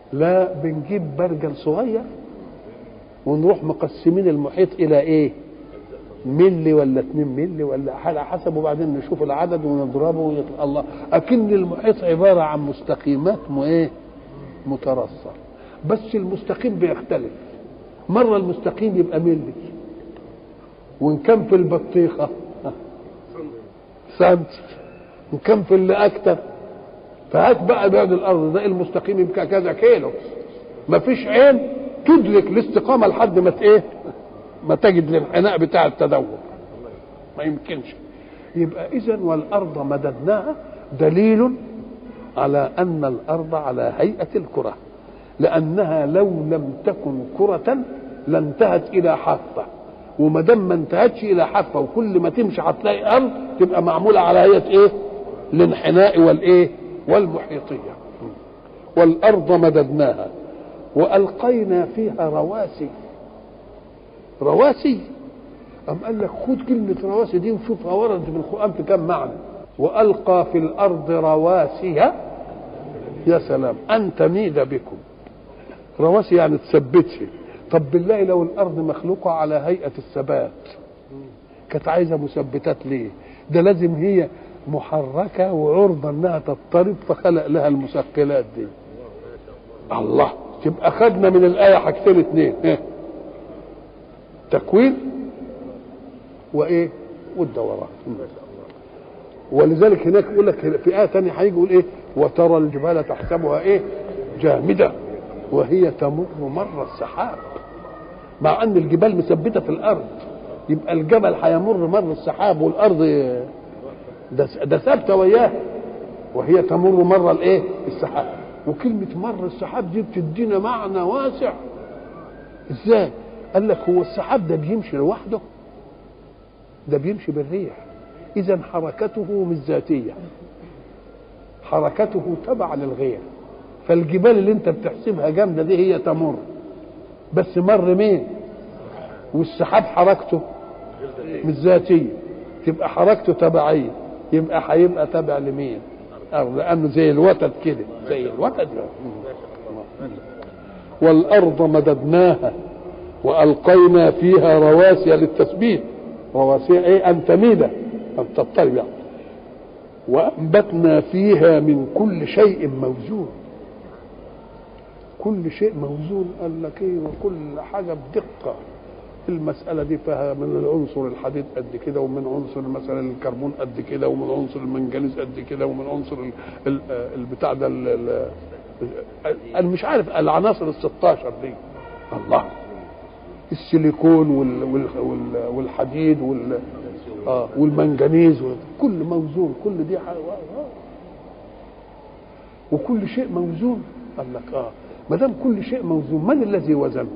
لا بنجيب برجل صغير ونروح مقسمين المحيط الى ايه ملي ولا 2 ملي ولا على حسب وبعدين نشوف العدد ونضربه ويطلع الله اكن المحيط عباره عن مستقيمات م ايه مترصه بس المستقيم بيختلف مره المستقيم يبقى ملي وان كان في البطيخه سنتي وان كان في اللي اكتر فهات بقى بعد الارض ده المستقيم يبقى كذا كيلو مفيش عين تدرك الاستقامه لحد ما ايه ما تجد الانحناء بتاع التدور ما يمكنش يبقى اذا والارض مددناها دليل على ان الارض على هيئه الكره لانها لو لم تكن كره لانتهت الى حافه وما دام ما انتهتش الى حافه وكل ما تمشي هتلاقي ارض تبقى معموله على هيئه ايه؟ الانحناء والايه؟ والمحيطيه والارض مددناها والقينا فيها رواسي رواسي أم قال لك خد كلمة رواسي دي وشوفها وردت في القرآن في كم معنى وألقى في الأرض رواسي يا سلام أن تميد بكم رواسي يعني تثبتش طب بالله لو الأرض مخلوقة على هيئة الثبات كانت عايزة مثبتات ليه ده لازم هي محركة وعرضة انها تضطرب فخلق لها المثقلات دي الله تبقى خدنا من الآية حاجتين اتنين إيه؟ تكوين وايه والدوران ولذلك هناك يقول لك في آية ثانية هيجي يقول ايه وترى الجبال تحسبها ايه جامدة وهي تمر مر السحاب مع ان الجبال مثبته في الارض يبقى الجبل هيمر مر السحاب والارض ده ده ثابته وياه وهي تمر مر الايه السحاب وكلمه مر السحاب دي بتدينا معنى واسع ازاي قال لك هو السحاب ده بيمشي لوحده ده بيمشي بالريح اذا حركته مش ذاتيه حركته تبع للغير فالجبال اللي انت بتحسبها جامده دي هي تمر بس مر مين والسحاب حركته مش ذاتيه تبقى حركته تبعيه يبقى هيبقى تابع لمين لانه زي الوتد كده زي الوتد والارض مددناها والقينا فيها رواسي للتثبيت رواسي ايه ان تميد ان تضطرب يعني. وانبتنا فيها من كل شيء موزون كل شيء موزون قال لك ايه وكل حاجه بدقه المساله دي فيها من العنصر الحديد قد كده ومن عنصر مثلا الكربون قد كده ومن عنصر المنجنيز قد كده ومن عنصر ال- ال- البتاع ده ال- ال- انا مش عارف العناصر ال 16 دي الله السيليكون وال وال وال والحديد وال اه والمنجنيز وال- كل موزون كل دي حاجة وكل شيء موزون قال لك اه ما دام كل شيء موزون من الذي وزنه؟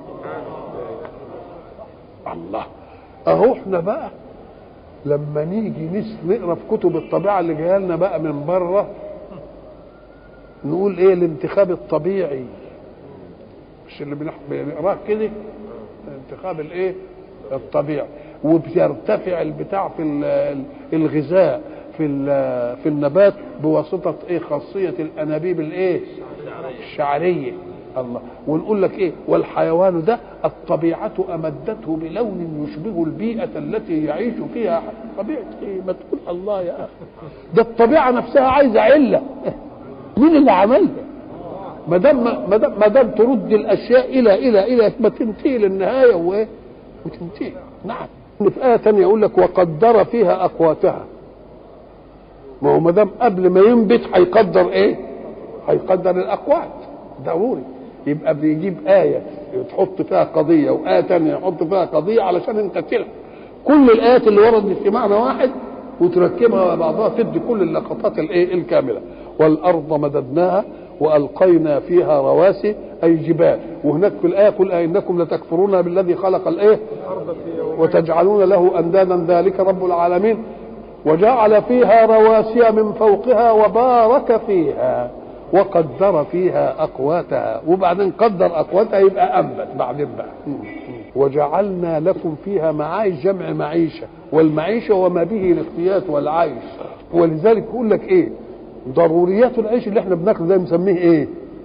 الله اهو احنا بقى لما نيجي نس- نقرا في كتب الطبيعه اللي جايه لنا بقى من بره نقول ايه الانتخاب الطبيعي مش اللي بنح- بنقراه كده الانتخاب الايه الطبيعي وبيرتفع البتاع في ال- الغذاء في ال- في النبات بواسطه ايه خاصيه الانابيب الايه الشعريه الله ونقول لك ايه والحيوان ده الطبيعه امدته بلون يشبه البيئه التي يعيش فيها طبيعه ايه ما تقول الله يا اخي ده الطبيعه نفسها عايزه عله مين اللي عملها ما دام ما دام ما دام ترد الاشياء الى الى الى ما تنتهي للنهايه وايه وتنتهي نعم في ايه ثانيه يقول لك وقدر فيها اقواتها ما هو ما دام قبل ما ينبت هيقدر ايه هيقدر الاقوات ضروري يبقى بيجيب آية تحط فيها قضية وآية تانية يحط فيها قضية علشان انت تلحق كل الآيات اللي وردت في معنى واحد وتركبها مع بعضها تدي كل اللقطات الايه الكاملة والأرض مددناها وألقينا فيها رواسي أي جبال وهناك في الآية قل أئنكم لتكفرون بالذي خلق الإيه وتجعلون له أندادا ذلك رب العالمين وجعل فيها رواسي من فوقها وبارك فيها وقدر فيها اقواتها وبعدين قدر اقواتها يبقى انبت بعدين بقى وجعلنا لكم فيها معايش جمع معيشه والمعيشه وما به الاختيات والعيش ولذلك يقول لك ايه ضروريات العيش اللي احنا بناكله ده بنسميه ايه